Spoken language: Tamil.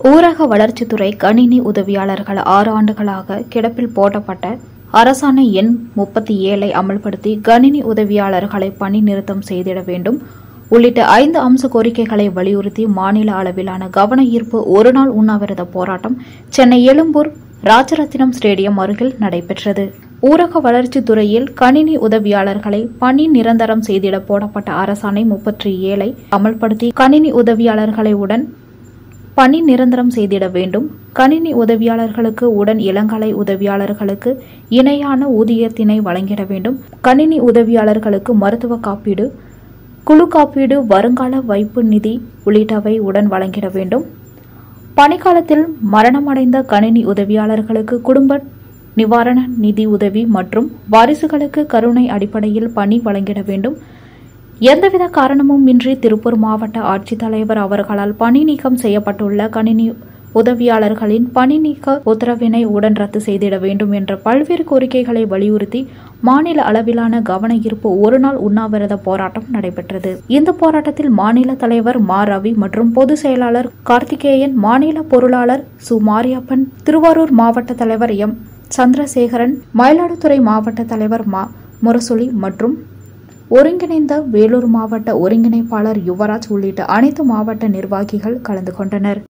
ஊரக வளர்ச்சித்துறை கணினி உதவியாளர்கள் ஆறு ஆண்டுகளாக கிடப்பில் போடப்பட்ட அரசாணை எண் முப்பத்தி ஏழை அமல்படுத்தி கணினி உதவியாளர்களை பணி நிறுத்தம் செய்திட வேண்டும் உள்ளிட்ட ஐந்து அம்ச கோரிக்கைகளை வலியுறுத்தி மாநில அளவிலான கவன ஈர்ப்பு ஒருநாள் உண்ணாவிரத போராட்டம் சென்னை எழும்பூர் ராஜரத்தினம் ஸ்டேடியம் அருகில் நடைபெற்றது ஊரக வளர்ச்சித் துறையில் கணினி உதவியாளர்களை பணி நிரந்தரம் செய்திட போடப்பட்ட அரசாணை முப்பத்தி ஏழை அமல்படுத்தி கணினி உதவியாளர்களை உடன் பணி நிரந்தரம் செய்திட வேண்டும் கணினி உதவியாளர்களுக்கு உடன் இளங்கலை உதவியாளர்களுக்கு இணையான ஊதியத்தினை வழங்கிட வேண்டும் கணினி உதவியாளர்களுக்கு மருத்துவ காப்பீடு குழு காப்பீடு வருங்கால வைப்பு நிதி உள்ளிட்டவை உடன் வழங்கிட வேண்டும் பணிக்காலத்தில் மரணமடைந்த கணினி உதவியாளர்களுக்கு குடும்ப நிவாரண நிதி உதவி மற்றும் வாரிசுகளுக்கு கருணை அடிப்படையில் பணி வழங்கிட வேண்டும் எந்தவித காரணமும் இன்றி திருப்பூர் மாவட்ட ஆட்சித்தலைவர் அவர்களால் பணி நீக்கம் செய்யப்பட்டுள்ள கணினி உதவியாளர்களின் பணி நீக்க உத்தரவினை உடன் ரத்து செய்திட வேண்டும் என்ற பல்வேறு கோரிக்கைகளை வலியுறுத்தி மாநில அளவிலான கவன ஈர்ப்பு ஒருநாள் உண்ணாவிரத போராட்டம் நடைபெற்றது இந்த போராட்டத்தில் மாநில தலைவர் மா ரவி மற்றும் பொதுச் செயலாளர் கார்த்திகேயன் மாநில பொருளாளர் சு மாரியப்பன் திருவாரூர் மாவட்ட தலைவர் எம் சந்திரசேகரன் மயிலாடுதுறை மாவட்ட தலைவர் மா முரசொலி மற்றும் ஒருங்கிணைந்த வேலூர் மாவட்ட ஒருங்கிணைப்பாளர் யுவராஜ் உள்ளிட்ட அனைத்து மாவட்ட நிர்வாகிகள் கலந்து கொண்டனர்